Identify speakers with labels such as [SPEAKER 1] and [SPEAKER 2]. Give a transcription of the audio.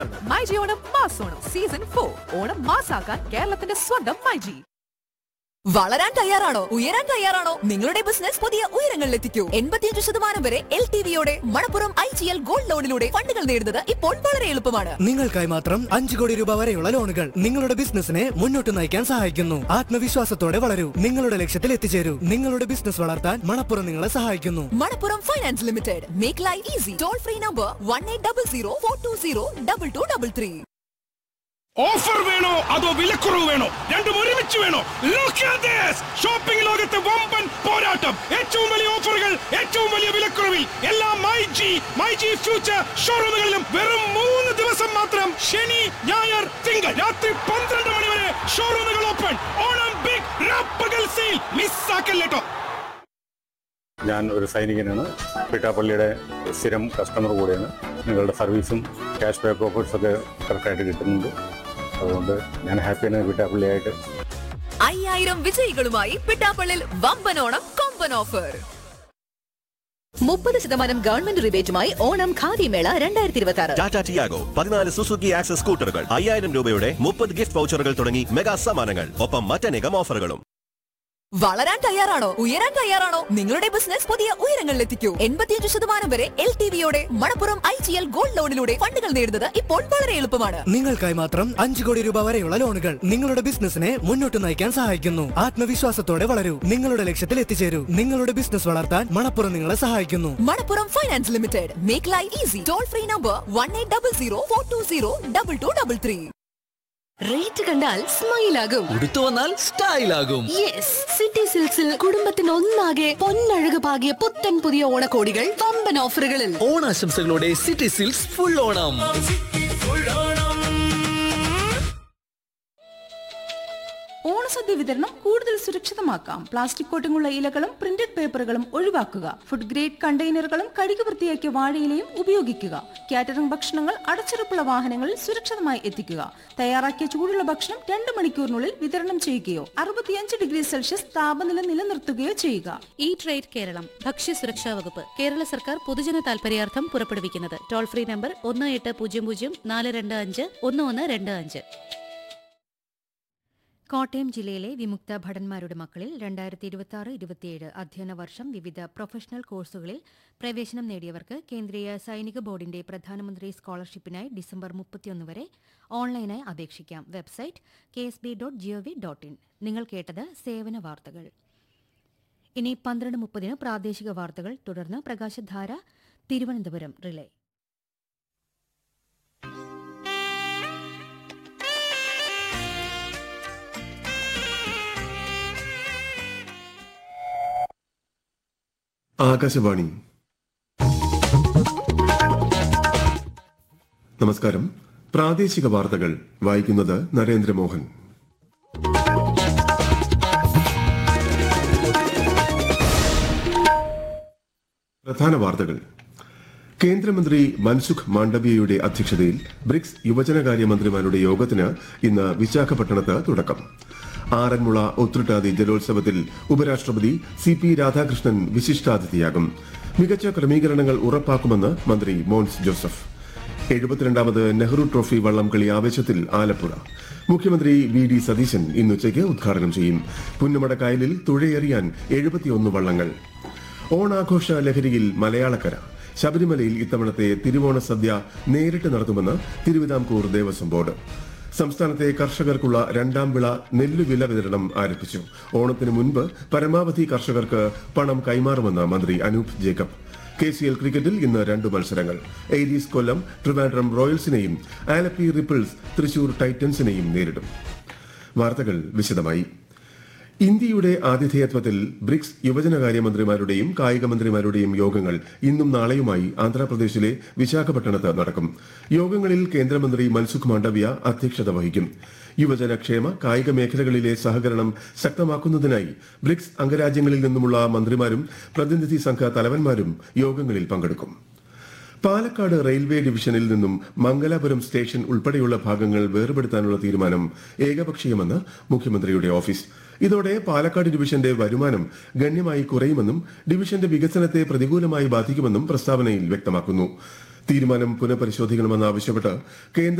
[SPEAKER 1] മൈജി ഓണം മാസോണം season four Onam മാസാക്കാൻ കേരളത്തിന്റെ സ്വന്തം മൈജി
[SPEAKER 2] വളരാൻ തയ്യാറാണോ ഉയരാൻ തയ്യാറാണോ നിങ്ങളുടെ ബിസിനസ് പുതിയ ഉയരങ്ങളിൽ എത്തിക്കൂ എൺപത്തിയഞ്ച് ശതമാനം വരെ എൽ ടി വിയോടെ Manappuram I G L gold ലോണിലൂടെ ഫണ്ടുകൾ നേടുന്നത് ഇപ്പോൾ വളരെ എളുപ്പമാണ്
[SPEAKER 3] നിങ്ങൾക്കായി മാത്രം അഞ്ചു കോടി രൂപ വരെയുള്ള ലോണുകൾ നിങ്ങളുടെ ബിസിനസിനെ മുന്നോട്ട് നയിക്കാൻ സഹായിക്കുന്നു ആത്മവിശ്വാസത്തോടെ വളരൂ നിങ്ങളുടെ ലക്ഷ്യത്തിൽ എത്തിച്ചേരൂ നിങ്ങളുടെ ബിസിനസ് വളർത്താൻ മണപ്പുറം നിങ്ങളെ സഹായിക്കുന്നു
[SPEAKER 2] Manappuram finance limited make life easy toll free number one eight double zero four two zero double two double three
[SPEAKER 4] offer വേണോ അതോ വിലക്കുറവ് വേണോ രണ്ടും ഒരുമിച്ച് വേണോ ഷോപ്പിംഗ് ലോകത്തെ വമ്പൻ പോരാട്ടം ഏറ്റവും വലിയ ഓഫറുകൾ ഏറ്റവും വലിയ വിലക്കുറവിൽ എല്ലാ myG myG future ഷോറൂമുകളിലും വെറും മൂന്ന് ദിവസം മാത്രം ശനി ഞായർ തിങ്കൾ രാത്രി പന്ത്രണ്ട് മണി വരെ ഷോറൂമുകൾ ഓപ്പൺ ഓണം ബിഗ് റാപ്പകൽ സെയിൽ മിസ്സാക്കല്ലേട്ടോ
[SPEAKER 5] ഞാൻ ഒരു സൈനികനാണ് പിട്ടാപ്പള്ളിയുടെ സ്ഥിരം കസ്റ്റമർ കൂടിയാണ് നിങ്ങളുടെ സർവീസും ക്യാഷ് ബാക്ക് ഓഫേഴ്സ് ഒക്കെ കറക്റ്റായിട്ട് കിട്ടുന്നുണ്ട് അതുകൊണ്ട് ഞാൻ ഹാപ്പിയാണ് പിട്ടാപ്പള്ളിയായിട്ട്
[SPEAKER 2] അയ്യായിരം വിജയികളുമായി പിട്ടാപ്പള്ളിൽ വമ്പനോണം കൊമ്പൻ ഓഫർ മുപ്പത് ശതമാനം ഗവൺമെന്റ് റിബേറ്റുമായി ഓണം ഖാദി മേള രണ്ടായിരത്തി ഇരുപത്തി ആറ്
[SPEAKER 6] ടാറ്റ ടിയാഗോ പതിനാല് സുസുക്കി ആക്സസ് സ്കൂട്ടറുകൾ അയ്യായിരം രൂപയുടെ മുപ്പത് ഗിഫ്റ്റ് വൗച്ചറുകൾ തുടങ്ങി മെഗാ സമ്മാനങ്ങൾ ഒപ്പം മറ്റനേകം ഓഫറുകളും
[SPEAKER 2] വളരാൻ തയ്യാറാണോ ഉയരാൻ തയ്യാറാണോ നിങ്ങളുടെ ബിസിനസ് പുതിയ ഉയരങ്ങളിൽ എത്തിക്കൂ എൺപത്തിയഞ്ച് ശതമാനം വരെ എൽ ടി വിയോടെ Manappuram I G L gold ലോണിലൂടെ ഫണ്ടുകൾ നേടുന്നത് ഇപ്പോൾ വളരെ എളുപ്പമാണ്
[SPEAKER 3] നിങ്ങൾക്കായി മാത്രം അഞ്ചു കോടി രൂപ വരെയുള്ള ലോണുകൾ നിങ്ങളുടെ ബിസിനസിനെ മുന്നോട്ട് നയിക്കാൻ സഹായിക്കുന്നു ആത്മവിശ്വാസത്തോടെ വളരൂ നിങ്ങളുടെ ലക്ഷ്യത്തിൽ എത്തിച്ചേരൂ നിങ്ങളുടെ ബിസിനസ് വളർത്താൻ മണപ്പുറം നിങ്ങളെ സഹായിക്കുന്നു
[SPEAKER 2] Manappuram finance limited make life easy toll free number one eight double zero four two zero double two double three rate കണ്ടാൽ സ്മൈൽ ആകും
[SPEAKER 7] ഉടുത്തു വന്നാൽ സ്റ്റൈൽ ആകും
[SPEAKER 2] യെസ് സിറ്റി സിൽക്സിൽ കുടുംബത്തിന് ഒന്നാകെ പൊന്നഴക് പാകിയ പുത്തൻ പുതിയ ഓണക്കോടികൾ വമ്പൻ ഓഫറുകളിൽ
[SPEAKER 7] ഓണാശംസകളോടെ സിറ്റി സിൽക്സ് ഫുൾ ഓണം
[SPEAKER 8] ഓണസദ്യ വിതരണം കൂടുതൽ സുരക്ഷിതമാക്കാം പ്ലാസ്റ്റിക് കോട്ടിങ്ങുള്ള ഇലകളും പ്രിന്റഡ് പേപ്പറുകളും ഒഴിവാക്കുക ഫുഡ് ഗ്രേഡ് കണ്ടെയ്നറുകളും കഴുകി വൃത്തിയാക്കിയ വാഴയിലയും ഉപയോഗിക്കുക കാറ്ററിംഗ് ഭക്ഷണങ്ങൾ അടച്ചുറപ്പുള്ള വാഹനങ്ങളിൽ സുരക്ഷിതമായി എത്തിക്കുക തയ്യാറാക്കിയ ചൂടുള്ള ഭക്ഷണം രണ്ട് മണിക്കൂറിനുള്ളിൽ വിതരണം ചെയ്യുകയോ അറുപത്തിയഞ്ച് ഡിഗ്രി സെൽഷ്യസ് താപനില നിലനിർത്തുകയോ ചെയ്യുക
[SPEAKER 9] ഈ ട്രേഡ് കേരളം ഭക്ഷ്യസുരക്ഷാ വകുപ്പ് കേരള സർക്കാർ പൊതുജന താൽപര്യാർത്ഥം പുറപ്പെടുവിക്കുന്നത് ടോൾ ഫ്രീ നമ്പർ ഒന്ന് എട്ട് പൂജ്യം പൂജ്യം നാല് രണ്ട് അഞ്ച് ഒന്ന് ഒന്ന് രണ്ട് അഞ്ച്
[SPEAKER 10] കോട്ടയം ജില്ലയിലെ വിമുക്ത ഭടന്മാരുടെ മക്കളിൽ രണ്ടായിരത്തി ഇരുപത്തി ആറ് ഇരുപത്തിയേഴ് അധ്യയന വർഷം വിവിധ പ്രൊഫഷണൽ കോഴ്സുകളിൽ പ്രവേശനം നേടിയവർക്ക് കേന്ദ്രീയ സൈനിക ബോർഡിന്റെ പ്രധാനമന്ത്രി സ്കോളർഷിപ്പിനായി ഡിസംബർ മുപ്പത്തിയൊന്ന് വരെ ഓൺലൈനായി അപേക്ഷിക്കാം website K S B dot G O V dot in നിങ്ങൾ കേട്ടത് സേവന വാർത്തകൾ ഇനി പന്ത്രണ്ട് മുപ്പതിന് പ്രാദേശിക വാർത്തകൾ തുടർന്ന് പ്രകാശധാര തിരുവനന്തപുരം റിലേ
[SPEAKER 11] ആകാശവാണി നമസ്കാരം പ്രാദേശിക വാർത്തകൾ വായിക്കുന്നത് നരേന്ദ്രമോഹൻ പ്രധാന വാർത്തകൾ കേന്ദ്രമന്ത്രി മൻസുഖ് മാണ്ഡവ്യയുടെ അധ്യക്ഷതയിൽ ബ്രിക്സ് യുവജനകാര്യ മന്ത്രിമാരുടെ യോഗത്തിന് ഇന്ന് വിശാഖപട്ടണത്ത് തുടക്കം ആറന്മുള ഒത്തുട്ടാതി ജലോത്സവത്തിൽ ഉപരാഷ്ട്രപതി സി പി രാധാകൃഷ്ണൻ വിശിഷ്ടാതിഥിയാകും മികച്ച ക്രമീകരണങ്ങൾ ഉറപ്പാക്കുമെന്ന് മന്ത്രി മോൻസ് ജോസഫ് എഴുപത്തിരണ്ടാമത് നെഹ്റു ട്രോഫി വള്ളംകളി ആവേശത്തിൽ ആലപ്പുഴ മുഖ്യമന്ത്രി വി ഡി സതീശൻ ഇന്നുച്ചയ്ക്ക് ഉദ്ഘാടനം ചെയ്യും പുന്നമട കായലിൽ തുഴയെറിയാൻ എഴുപത്തിയൊന്ന് വള്ളങ്ങൾ ഓണാഘോഷ ലഹരിയിൽ മലയാളക്കര ശബരിമലയിൽ ഇത്തവണത്തെ തിരുവോണ സദ്യ നേരിട്ട് നടത്തുമെന്ന് തിരുവിതാംകൂർ ദേവസ്വം ബോർഡ് സംസ്ഥാനത്തെ കർഷകർക്കുള്ള രണ്ടാം വിള നെല്ലുവില വിതരണം ആരംഭിച്ചു ഓണത്തിന് മുൻപ് പരമാവധി കർഷകർക്ക് പണം കൈമാറുമെന്ന് മന്ത്രി Anoop Jacob K C L ക്രിക്കറ്റിൽ ഇന്ന് രണ്ട് മത്സരങ്ങൾ എയ്രീസ് കൊല്ലം ട്രിവാൻഡ്രം റോയൽസിനെയും ആലപ്പി റിപ്പിൾസ് തൃശൂർ ടൈറ്റൻസിനെയും നേരിടും വാർത്തകൾ വിശദമായി ഇന്ത്യയുടെ ആതിഥേയത്വത്തിൽ ബ്രിക്സ് യുവജനകാര്യമന്ത്രിമാരുടെയും കായിക മന്ത്രിമാരുടെയും യോഗങ്ങൾ ഇന്നും നാളെയുമായി ആന്ധ്രാപ്രദേശിലെ വിശാഖപട്ടണത്ത് നടക്കും യോഗങ്ങളിൽ കേന്ദ്രമന്ത്രി മൻസുഖ് മാണ്ഡവ്യ അധ്യക്ഷത വഹിക്കും യുവജനക്ഷേമ കായിക മേഖലകളിലെ സഹകരണം ശക്തമാക്കുന്നതിനായി ബ്രിക്സ് അംഗരാജ്യങ്ങളിൽ നിന്നുമുള്ള മന്ത്രിമാരും പ്രതിനിധി സംഘ തലവന്മാരും യോഗങ്ങളിൽ പങ്കെടുക്കും പാലക്കാട് റെയിൽവേ ഡിവിഷനിൽ നിന്നും മംഗലാപുരം സ്റ്റേഷൻ ഉൾപ്പെടെയുള്ള ഭാഗങ്ങൾ വേർപെടുത്താനുള്ള തീരുമാനം ഏകപക്ഷീയമെന്ന് മുഖ്യമന്ത്രിയുടെ ഓഫീസ് ഇതോടെ പാലക്കാട് ഡിവിഷന്റെ വരുമാനം ഗണ്യമായി കുറയുമെന്നും ഡിവിഷന്റെ വികസനത്തെ പ്രതികൂലമായി ബാധിക്കുമെന്നും പ്രസ്താവനയിൽ വ്യക്തമാക്കുന്നു തീരുമാനം പുനഃപരിശോധിക്കണമെന്ന് ആവശ്യപ്പെട്ട് കേന്ദ്ര